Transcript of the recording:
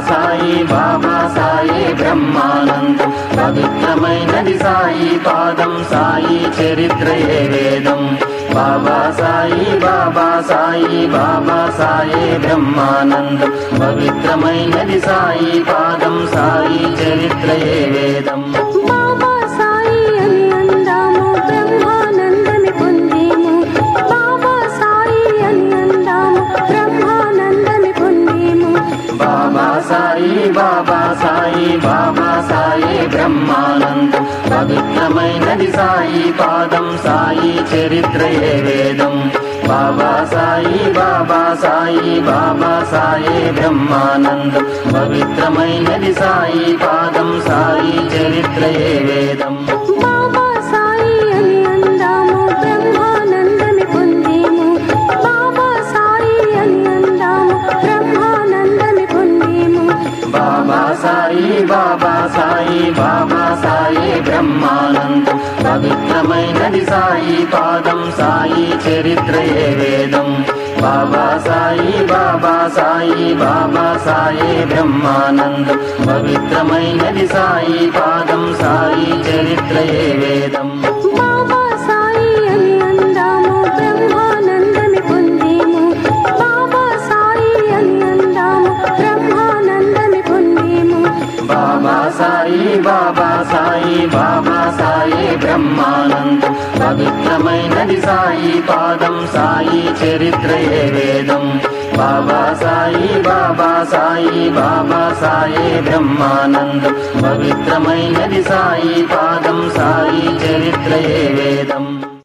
సాయి బాబా సాయి బ్రహ్మానందం పవిత్రమైనది సాయి పాదం సాయి చరిత్రయే వేదం బాబా సాయి బాబా సాయి బాబా సాయి బ్రహ్మానందం పవిత్రమైనది సాయి పాదం సాయి చరిత్రయే వేదం బాబా సాయి అని అందాము బ్రహ్మానందమి పొందేము బాబా సాయి అని అందాము బ్రహ్మానందమి పొందేము బాబా సాయి బాబా సాయి బాబా సాయి బ్రహ్మానందం పవిత్రమైనది సాయి పాదం సాయి చరిత్రయే వేదం బాబా సాయి బాబా సాయి బాబా సాయి బ్రహ్మానందం పవిత్రమైనది సాయి పాదం సాయి చరిత్రయే వేదం బాబా సాయి అని అందాము బ్రహ్మానందమి పొందేము బాబా సాయి అని అందాము బ్రహ్మానందమి పొందేము బాబా సాయి బాబా సాయి బాబా సాయి బ్రహ్మానందం పవిత్రమైనది సాయి పాదం సాయి చరిత్రయే వేదం బాబా సాయి బాబా సాయి బాబా సాయి బ్రహ్మానందం పవిత్రమైనది సాయి పాదం సాయి చరిత్రయే వేదం బాబా సాయి అని అందాము బ్రహ్మానందమి పొందేము బాబా సాయి అని అందాము బ్రహ్మానందమి పొందేము బాబా సాయి బాబా సాయి బాబా సాయి బ్రహ్మానందం పవిత్రమైనది సాయి పాదం సాయి చరిత్రయే వేదం బాబా సాయి బాబా సాయి బాబా సాయి బ్రహ్మానందం పవిత్రమైనది సాయి పాదం సాయి చరిత్రయే వేదం